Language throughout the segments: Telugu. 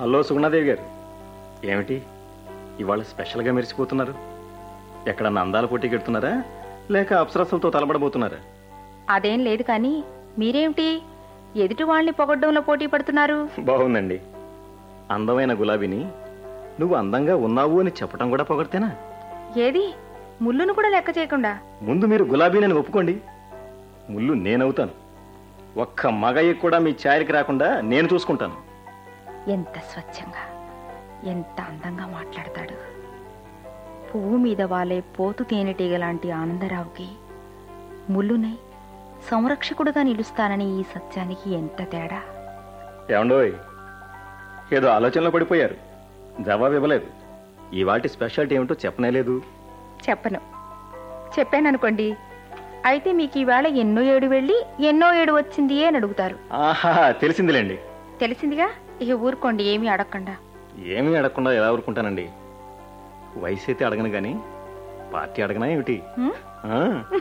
హలో సుగుణాదేవి గారు ఏమిటి ఇవాళ స్పెషల్గా మెరిసిపోతున్నారు ఎక్కడన్నా అందాల పోటీకి ఎడుతున్నారా లేక అప్సరసలతో తలబడబోతున్నారా అదేం లేదు కానీ మీరేమిటి ఎదుటి వాళ్ళని పొగడ్డంలో పోటీ పడుతున్నారు బాగుందండి అందమైన గులాబీని నువ్వు అందంగా ఉన్నావు అని చెప్పడం కూడా పొగడితేనా ఏది ముళ్ళును కూడా లెక్క చేయకుండా ముందు మీరు గులాబీని ఒప్పుకోండి ముళ్ళు నేనవుతాను ఒక్క మగయ్య కూడా మీ ఛాయలకి రాకుండా నేను చూసుకుంటాను ఎంత స్వచ్ఛంగా ఎంత అందంగా మాట్లాడతాడు పువ్వు మీద వాలే పోతు తేనెటీగ లాంటి ఆనందరావుకి ముళ్ళునై సంరక్షకుడుగా నిలుస్తానని ఈ సత్యానికి ఎంత తేడా ఏమండోయ్ ఏదో ఆలోచనలో పడిపోయారు జవాబు ఇవ్వలేదు ఇవాటి స్పెషాలిటీ ఏమిటో చెప్పనేలేదు చెప్పను చెప్పాననుకోండి అయితే మీకు ఈవేళ ఎన్నో ఏడు వెళ్ళి ఎన్నో ఏడు వచ్చింది అని అడుగుతారు ఆహా తెలిసిందిలేండి తెలిసిందిగా ఇక ఊరుకోండి ఏమీ అడగకుండా ఏమీ అడగకుండా ఎలా ఊరుకుంటానండి వయసు అయితే అడగను కానీ పార్టీ అడగనా ఏమిటి హ్మ్? ఆ?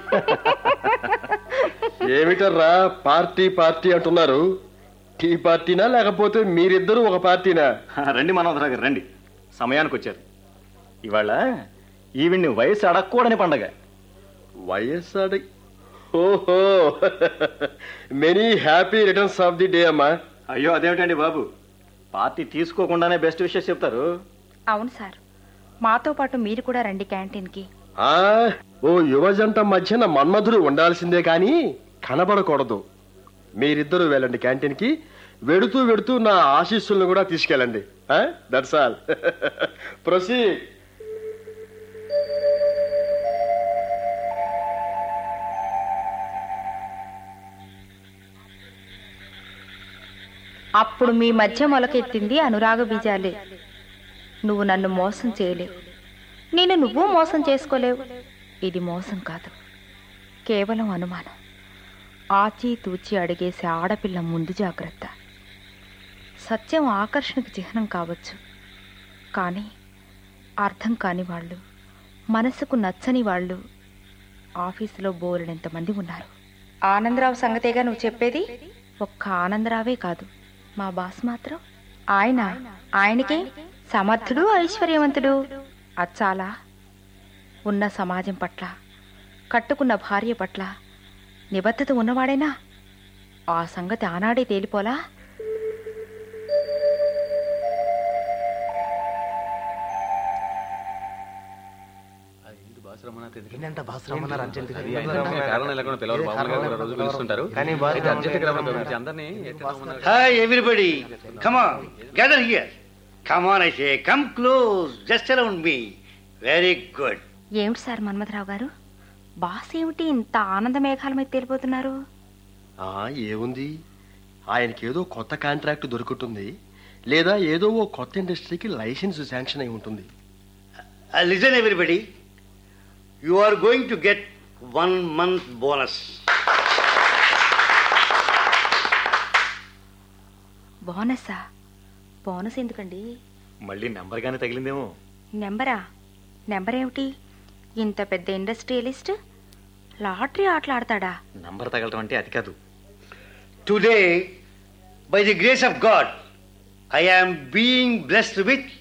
ఏమిటర్రా పార్టీ పార్టీ అంటున్నారు టీ పార్టీనా లేకపోతే మీరిద్దరూ ఒక పార్టీనా రండి మనోధరా గారు రండి సమయానికి వచ్చారు ఇవాళ ఈవిడ్ని వయసు అడగకూడని పండగ వైఎస్ఆర్ ఓహో many happy returns of the day అమ్మా అయ్యో అదేమిటండి బాబు పార్టీ తీసుకోకుండానే బెస్ట్ విషయం చెప్తారు అవును సార్ మాతో పాటు మీరు కూడా రండి క్యాంటీన్కి ఆ, ఓ యువజంట మధ్యన మన్మధుడు ఉండాల్సిందే కానీ కనబడకూడదు మీరిద్దరూ వెళ్ళండి క్యాంటీన్కి వెడుతూ వెడుతూ నా ఆశీస్సులను కూడా తీసుకెళ్ళండి దట్స్ ఆల్ ప్రొసీ అప్పుడు మీ మధ్య మొలకెత్తింది అనురాగ బీజాలే నువ్వు నన్ను మోసం చేయలేవు నేను నువ్వు మోసం చేసుకోలేవు ఇది మోసం కాదు కేవలం అనుమానం ఆచి తూచి అడిగేసే ఆడపిల్ల ముందు జాగ్రత్త సత్యం ఆకర్షణకు చిహ్నం కావచ్చు కానీ అర్థం కాని వాళ్ళు మనసుకు నచ్చని వాళ్ళు ఆఫీసులో బోలెడంతమంది ఉన్నారు ఆనందరావు సంగతేగా నువ్వు చెప్పేది ఒక్క ఆనందరావే కాదు మా బాస్ మాత్రం ఆయన ఆయనకే సమర్థుడు ఐశ్వర్యవంతుడు అచ్చాలా ఉన్న సమాజం పట్ల కట్టుకున్న భార్య పట్ల నిబద్ధత ఉన్నవాడేనా ఆ సంగతి ఆనాడే తేలిపోలా ఏంటంట బాస్ రమ్మన్నారు అర్జెంట్ గా. కారణం లేకుండా పిలవరు బాబు గారు కూడా రోజు పిలుస్తుంటారు కానీ బాస్ అయితే అర్జెంట్ గా రమ్మని పిలిచి అందరినీ ఎట్టి రమ్మన్నారు. Hi, everybody. Come on, gather here. Come on, I say. Come close, just around me. Very good. ఏమిటి సార్ మన్మథరావు గారు బాస్ ఏమిటి ఇంత ఆనంద మేఘాల మీద తేలిపోతున్నారు ఆ, ఏముంది ఆయనకి ఏదో కొత్త కాంట్రాక్ట్ దొరుకుతుంది లేదా ఏదో ఓ కొత్త ఇండస్ట్రీకి లైసెన్స్ శాంక్షన్ అయి ఉంటుంది Uh, listen, everybody. You are going to get one month bonus. బోనసా బోనస్ ఎందుకండి మళ్ళీ నెంబర్గానే తగిలిందేమో నెంబరా నెంబర్ ఏమిటి ఇంత పెద్ద ఇండస్ట్రియలిస్ట్ లాటరీ ఆటలాడతాడా నంబర్ తగలటం అంటే అది కాదు Today, by the grace of God, I am being blessed with